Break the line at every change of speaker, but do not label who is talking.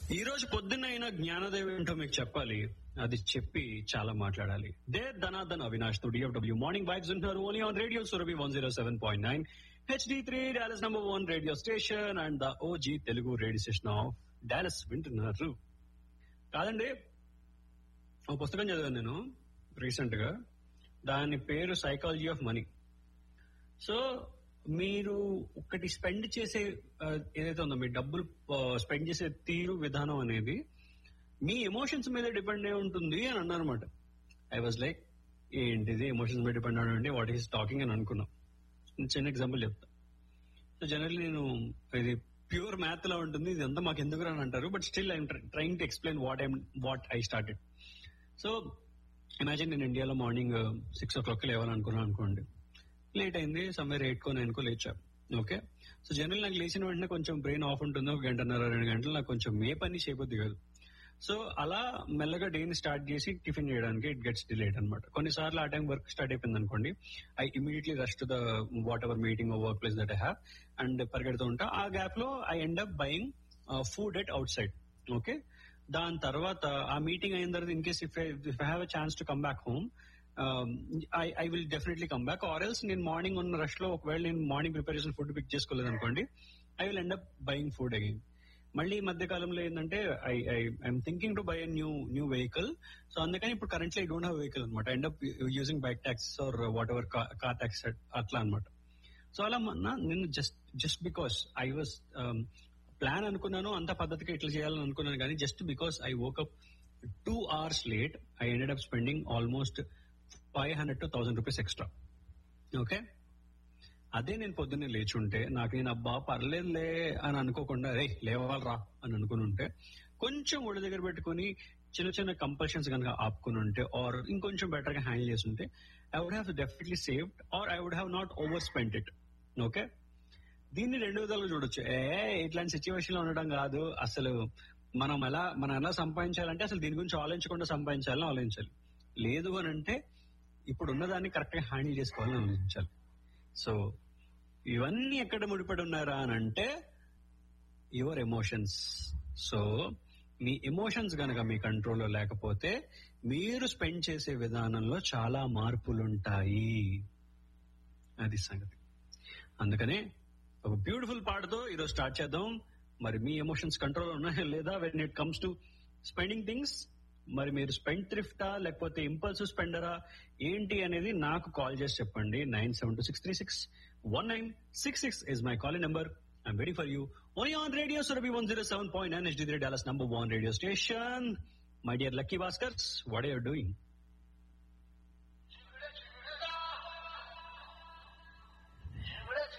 ఈ రోజు పొద్దున్నైన జ్ఞానోదయం ఏంటో మీకు చెప్పాలి అది చెప్పి చాలా మాట్లాడాలి దే ధనాధన్ అవినాష్ తో డిఎఫ్డబ్ల్యూ మార్నింగ్ వైబ్స్ ఉంటున్నారు only on radio Surabhi one zero seven point nine HD three Dallas number one radio station and the OG Telugu radio station of Dallas వింటున్నారు కాదండి ఒక పుస్తకం చదివాను నేను రీసెంట్ గా దాని పేరు సైకాలజీ ఆఫ్ మనీ సో మీరు ఒకటి స్పెండ్ చేసే ఆ, ఏదైతే ఉందో మీ డబ్బులు స్పెండ్ చేసే తీరు విధానం అనేది మీ ఎమోషన్స్ మీద డిపెండ్ అయి ఉంటుంది అని అన్నారు అనమాట ఐ వాజ్ లైక్ ఏంటిది ఎమోషన్స్ మీద డిపెండ్ అవ్వండి వాట్ ఈస్ టాకింగ్ అని అనుకున్నా చిన్న ఎగ్జాంపుల్ చెప్తా సో జనరల్లీ నేను ఇది ప్యూర్ మ్యాథ్ లా ఉంటుంది ఇది అంతా మాకు ఎందుకు అని అంటారు but still I'm trying to explain what I'm what I started so imagine నేను ఇండియాలో మార్నింగ్ సిక్స్ ఓ క్లాక్ లేవాలనుకున్నాను అనుకోండి లేట్ అయింది సమ్వేర్ ఎయిట్ కో నైన్ కో లేచా ఓకే సో జనరల్ నాకు లేచిన వెంటనే కొంచెం బ్రెయిన్ ఆఫ్ ఉంటుంది ఒక గంటన్నర రెండు గంటలు నాకు కొంచెం ఏ పని చేయబుద్ది కాదు సో అలా మెల్లగా డేని స్టార్ట్ చేసి టిఫిన్ చేయడానికి ఇట్ గెట్స్ డిలేట్ అనమాట కొన్నిసార్లు ఆ టైం వర్క్ స్టార్ట్ అయిపోయింది అనుకోండి I immediately rush to the whatever meeting work place that I have and పరిగెడుతూ ఉంటా ఆ గ్యాప్ లో I end up buying food at outside okay దాని తర్వాత ఆ మీటింగ్ అయిన తర్వాత in case if if I have a chance to come back home I I will definitely come back or else నేను morning ఉన్న rush లో ఒకవేళ నేను మార్నింగ్ ప్రిపరేషన్ ఫుడ్ పిక్ చేసుకోలేదు అనుకోండి I will end up buying food again మళ్ళీ ఈ మధ్య కాలంలో ఏంటంటే I I I'm thinking to buy a new new vehicle so అందుకని ఇప్పుడు currently I don't have vehicle అనమాట end up using bike taxis or whatever car taxi అట్లా అనమాట సో అలా మొన్న నేను just just because I was plan అనుకున్నాను అంత పద్ధతిగా ఇట్లా చేయాలని అనుకున్నాను కానీ just because I woke up two hours late I ended up spending almost five hundred to thousand rupees extra okay అదే నేను పొద్దున్నే లేచి ఉంటే నాకు నేను అబ్బా పర్లేదులే అని అనుకోకుండా రే లేవాలరా అని అనుకుని ఉంటే కొంచెం ఒడి దగ్గర పెట్టుకుని చిన్న చిన్న కంపల్షన్స్ కనుక ఆపుకుని ఉంటే ఆర్ ఇంకొంచెం బెటర్ గా హ్యాండిల్ చేసి ఉంటే I would have definitely saved or I would have not overspend it okay దీన్ని రెండు విధాలుగా చూడొచ్చు ఏ ఇట్లాంటి సిచ్యువేషన్ లో ఉండడం కాదు అసలు మనం ఎలా మనం ఎలా సంపాదించాలంటే అసలు దీని గురించి ఆలోచించకుండా సంపాదించాలని ఆలోచించాలి లేదు అని అంటే ఇప్పుడు ఉన్నదాన్ని కరెక్ట్ గా హ్యాండిల్ చేసుకోవాలని ఆలోచించాలి సో ఇవన్నీ ఎక్కడ ముడిపడి ఉన్నారా అని అంటే యువర్ ఎమోషన్స్ సో మీ ఎమోషన్స్ గనక మీ కంట్రోల్లో లేకపోతే మీరు స్పెండ్ చేసే విధానంలో చాలా మార్పులు ఉంటాయి అది సంగతి అందుకనే ఒక బ్యూటిఫుల్ పాటతో ఈరోజు స్టార్ట్ చేద్దాం మరి మీ ఎమోషన్స్ కంట్రోల్ ఉన్నాయా లేదా when it comes to spending things మరి మీరు స్పెండ్ థ్రిఫ్టా లేకపోతే ఇంపల్సివ్ స్పెండరా ఏంటి అనేది నాకు కాల్ చేసి చెప్పండి nine seven two six three six one nine six six is my calling number I'm very for you only on radio Surabhi one zero seven point nine HD three Dallas number one radio station my dear lucky Bhaskars what are doing